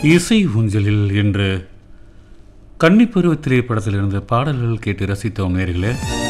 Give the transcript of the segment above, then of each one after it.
இசை ஊஞ்சலில் என்று கன்னிப்பருவ திரைப்படத்திலிருந்து பாடல்கள் கேட்டு ரசித்தோம் நேர்களே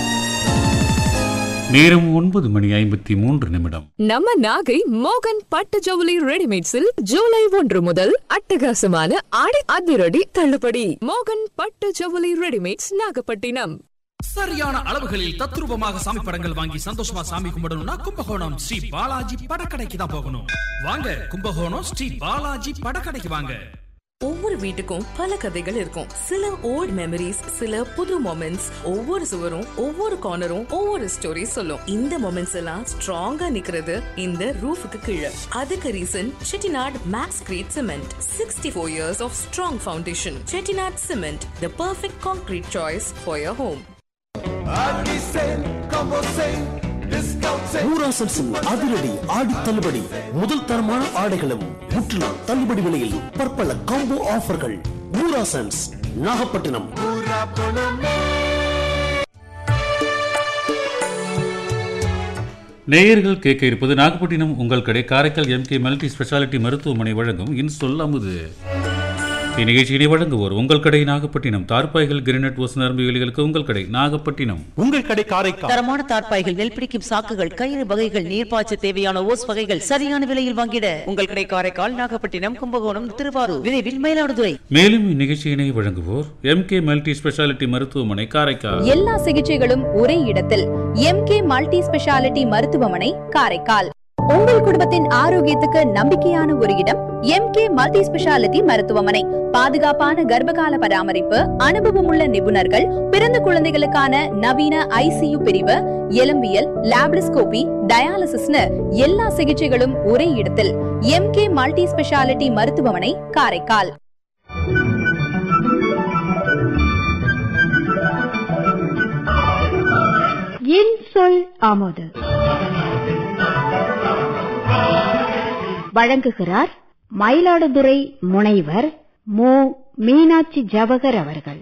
நேரம் ஒன்பது மணி ஐம்பத்தி மூன்று நிமிடம் நம்ம நாகை மோகன் பட்டு ஜவுளி ரெடிமேட்ஸில் ஜூலை ஒன்று முதல் அட்டகாசமான ஆடி அதிரடி தள்ளுபடி மோகன் பட்டு ஜவுளி ரெடிமேட்ஸ் நாகப்பட்டினம் சரியான அளவுகளில் தத்ரூபமாக சாமி படங்கள் வாங்கி சந்தோஷமா சாமி கும்பிடணும்னா கும்பகோணம் ஸ்ரீ பாலாஜி படக்கடைக்கு தான் போகணும் வாங்க கும்பகோணம் ஸ்ரீ பாலாஜி படக்கடைக்கு வாங்க ஒவ்வொரு வீட்டுக்கும் பல கதைகள் இருக்கும் சில ஓல்ட் மெமரிஸ் சில புது மொமெண்ட்ஸ் ஒவ்வொரு சுவரும் ஒவ்வொரு கார்னரும் ஒவ்வொரு ஸ்டோரி சொல்லும் இந்த மொமெண்ட்ஸ் எல்லாம் ஸ்ட்ராங்கா நிக்கிறது இந்த ரூஃபுக்கு கீழே அதுக்கு reason Chettinad Maxcrete cement sixty four years of strong foundation Chettinad cement the perfect concrete choice for your home ஊராசன்ஸின் அதிரடி ஆடி தள்ளுபடி முதல் தரமான ஆடைகளும் முற்றிலும் தள்ளுபடி விலையில் பற்பல காம்போ ஆஃபர்கள் ஊராசன்ஸ் நாகப்பட்டினம் நேயர்கள் கேட்க இருப்பது நாகப்பட்டினம் உங்கள் கடை காரைக்கால் எம்கே மல்டி ஸ்பெஷாலிட்டி மருத்துவமனை வழங்கும் இன்சொல் அமுது இந்நிகழ்ச்சியினை வழங்குவோர் உங்கள் கடை நாகப்பட்டினம் தார்பாய்கள் கிரினட் ஓஸ் நரம்பு வேலிகளுக்கு உங்கள் கடை நாகப்பட்டினம் உங்கள் கடை காரைக்கால் தரமான தார்ப்பாய்கள் நெல் பிடிக்கும் சாக்குகள் கயிறு வகைகள் நீர்ப்பாய்ச்ச தேவையான ஓஸ் வகைகள் சரியான விலையில் வாங்கிட உங்கள் கடை காரைக்கால் நாகப்பட்டினம் கும்பகோணம் திருவாரூர் விரைவில் மயிலாடுதுறை மேலும் இந்நிகழ்ச்சியினை வழங்குவோர் எம்கே மல்டி ஸ்பெஷாலிட்டி மருத்துவமனை காரைக்கால் எல்லா சிகிச்சைகளும் ஒரே இடத்தில் எம்கே மல்டி ஸ்பெஷாலிட்டி மருத்துவமனை காரைக்கால் உங்கள் குடும்பத்தின் ஆரோக்கியத்துக்கு நம்பிக்கையான ஒரு இடம் எம்கே மல்டி ஸ்பெஷாலிட்டி மருத்துவமனை பாதுகாப்பான கர்ப்பகால பராமரிப்பு அனுபவமுள்ள நிபுணர்கள் பிறந்த குழந்தைகளுக்கான நவீன ஐசியு பிரிவு எலும்பியல் லாப்ரிஸ்கோபி டயாலிசிஸ்னு எல்லா சிகிச்சைகளும் ஒரே இடத்தில் எம்கே மல்டி ஸ்பெஷாலிட்டி மருத்துவமனை காரைக்கால் என் சொல் ஆமோது வழங்குகிறார் மயிலாடுதுறை முனைவர் மு மீனாட்சி ஜவகர் அவர்கள்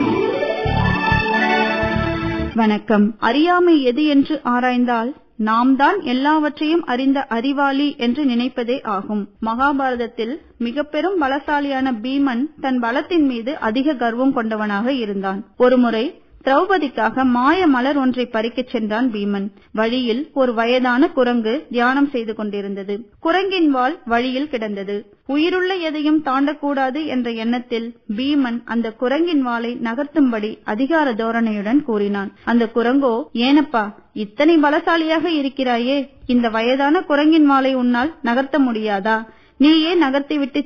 வணக்கம் அறியாமை எது என்று ஆராய்ந்தால் நாம் தான் எல்லாவற்றையும் அறிந்த அறிவாளி என்று நினைப்பதே ஆகும் மகாபாரதத்தில் மிக பெரும் பலசாலியான பீமன் தன் பலத்தின் மீது அதிக கர்வம் கொண்டவனாக இருந்தான் ஒருமுறை திரௌபதிக்காக மாய மலர் ஒன்றை பறிக்கச் சென்றான் பீமன் வழியில் ஒரு வயதான குரங்கு தியானம் செய்து கொண்டிருந்தது குரங்கின் வால் வழியில் கிடந்தது உயிருள்ள எதையும் தாண்டக்கூடாது என்ற எண்ணத்தில் பீமன் அந்த குரங்கின் வாளை நகர்த்தும்படி அதிகார தோரணையுடன் கூறினான் அந்த குரங்கோ ஏனப்பா இத்தனை பலசாலியாக இருக்கிறாயே இந்த வயதான குரங்கின் வாளை உன்னால் நகர்த்த முடியாதா நீயே நகர்த்திவிட்டு